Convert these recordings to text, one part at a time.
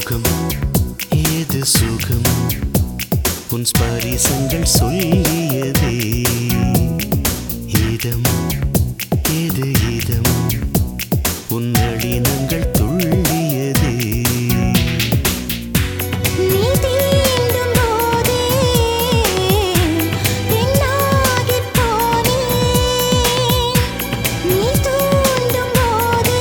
சுகம் ஏது சுகம் உன் ஸ்பரிசங்கள் சொல்லியதே இதம் ஏது இதம் உன் நளினங்கள் துள்ளியதே நீ தீண்டும் போதே பெண்ணாகிப் போனேன் நீ தூண்டும் போதே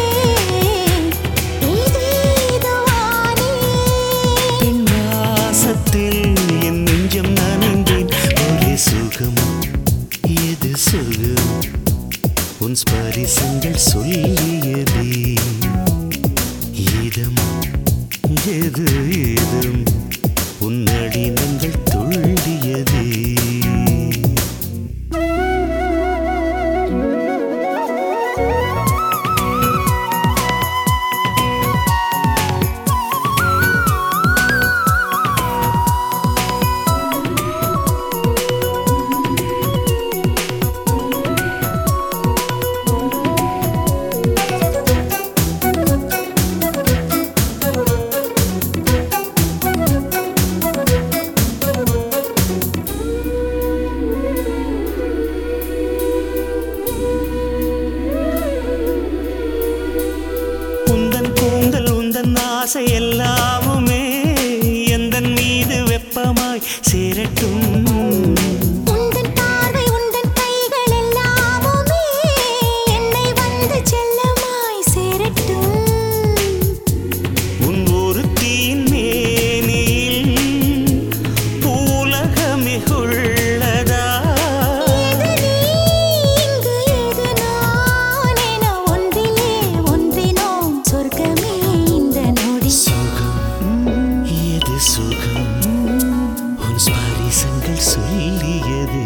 ஏதேதோ ஆனேன் பெண் வாசத்தில் என் நெஞ்சம் நனைந்தேன் ஒரே சுகம் ஏது சுகம் உன் ஸ்பரிசங்கள் சொல்லியதே இதம் எது இதம் உன் நடினங்கள் துள்ளியதே உந்தன் கூந்தல் உந்தன் ஆசை எல்லாமுமே எந்தன் மீது வெப்பமாய் சேரட்டும் உந்தன் பார்வை உந்தன் கைகள் எல்லாமுமே என்னை வந்து செல்லமாய் சேரட்டும் உன் ஒரு தீன் மேனியில் பூலகமே உள்ளதா எது நீ இங்கு எது நான் என ஒன்றிலே ஒன்றினோம் சொர்க்கமே இந்த நொடி சுகம் ஏது சுகம் உன் ஸ்பரிசங்கள் சொல்லியது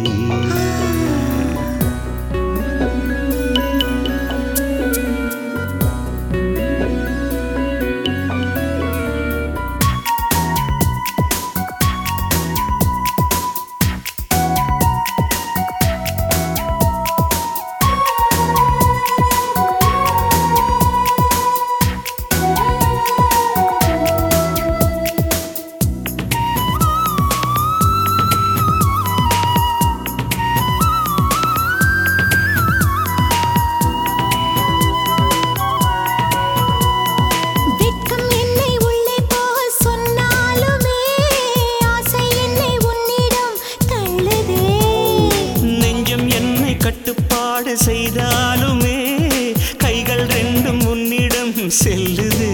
வெட்கம் என்னை உள்ளே போக சொன்னாலுமே ஆசை என்னை உன்னிடம் தள்ளுதே நெஞ்சம் என்னை கட்டுப்பாடு செய்தாலுமே கைகள் ரெண்டும் உன்னிடம் செல்லுதே